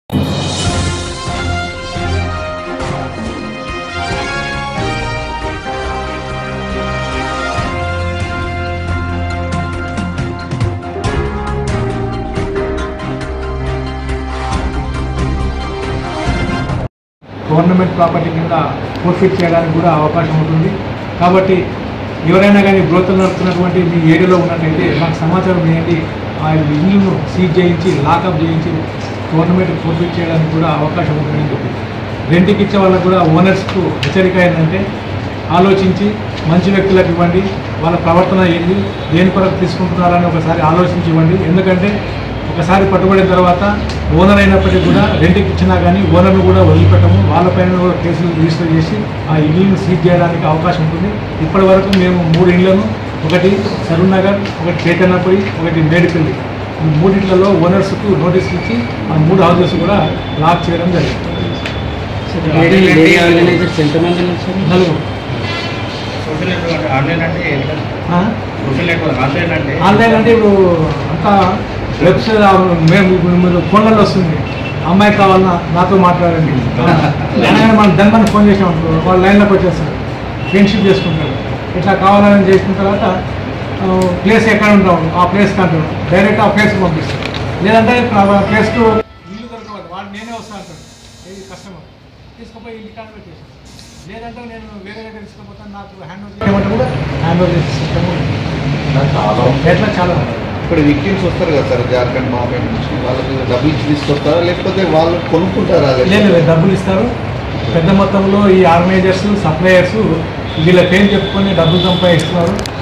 Government property కింద forfeit చేయడానికి కూడా అవకాశం ఉంటుంది కాబట్టి ఎవరైనా కానీ బ్రోతలు నడుపుతున్నటువంటి మీ ఏరియాలో ఉన్నట్టయితే మాకు సమాచారం చేయండి ఆ ఇల్లును సీజ్ చేయించి లాకప్ చేయించి గవర్నమెంట్ ఫోర్ఫిట్ చేయడానికి కూడా అవకాశం ఉంటుందని చెప్పి రెంట్కి ఇచ్చే వాళ్ళకు కూడా ఓనర్స్కు హెచ్చరిక ఏంటంటే ఆలోచించి మంచి వ్యక్తులకు ఇవ్వండి వాళ్ళ ప్రవర్తన ఏంది దేని కొరకు తీసుకుంటున్నారని ఒకసారి ఆలోచించి ఇవ్వండి ఎందుకంటే ఒకసారి పట్టుబడిన తర్వాత ఓనర్ అయినప్పటికీ కూడా రెంట్కి ఇచ్చినా కానీ ఓనర్ను కూడా వదిలిపెట్టము వాళ్ళపైన కూడా కేసులు రిజిస్టర్ చేసి ఆ ఇల్లును సీజ్ చేయడానికి అవకాశం ఉంటుంది ఇప్పటి వరకు మేము మూడు ఇళ్లను ఒకటి సరూర్ నగర్ ఒకటి చైతన్యపురి ఒకటి మేడిపల్లి ఈ మూడిట్లలో ఓనర్స్కు నోటీస్ ఇచ్చి ఆ మూడు హౌసెస్ కూడా లాక్ చేయడం జరిగింది ఆర్గనైజర్స్ ఎంతమంది ఉన్నారు సార్ నలుగురు సోషల్ నెట్వర్క్ ఆన్లైన్ అంటే ఏంటి? ఆ? సోషల్ నెట్వర్క్ ఆన్లైన్ అంటే ఆన్లైన్ అంటే ఇప్పుడు అంతా వెబ్సైట్ మేము ఇప్పుడు మీరు ఫోన్లలో వస్తుంది అమ్మాయి కావాలన్నా నాతో మాట్లాడండి అనగానే మనం దాని మనం ఫోన్ చేసాం అనుకో వాళ్ళు లైన్లోకి వచ్చేస్తారు ఫ్రెండ్షిప్ చేసుకుంటారు ఇట్లా కావాలని చేసుకున్న తర్వాత ప్లేస్ ఎక్కడ ఉంటాం ఆ ప్లేస్కి అంటారు డైరెక్ట్ ఆ ప్లేస్కి పంపిస్తారు లేదంటే ఆ ప్లేస్కు ఇల్లు దొరకవాలి వాడు నేనే వస్తా అంటాడు ఇది కస్టమర్ తీసుకుపోయి ఇంటి కాడ పెట్టేసి లేదంటే నేను వేరే దగ్గర తీసుకుపోతాను నాకు హ్యాండ్ ఓవర్ చేయమంటే కూడా హ్యాండ్ ఓవర్ చేసి సిస్టమ్ ఎట్లా చాలా ఉంది. ఇక్కడ విక్టిమ్స్ వస్తారు కదా సార్ జార్ఖండ్ బాంబే నుంచి వాళ్ళకి డబ్బులు ఇచ్చి తీసుకొస్తారా లేకపోతే వాళ్ళు కొనుక్కుంటారా లేదు లేదు, డబ్బులు ఇస్తారు పెద్ద మొత్తంలో ఈ ఆర్గనైజర్స్ సప్లయర్స్ వీళ్ళ పేరు చెప్పుకొని డబ్బులు సంపాదిస్తున్నారు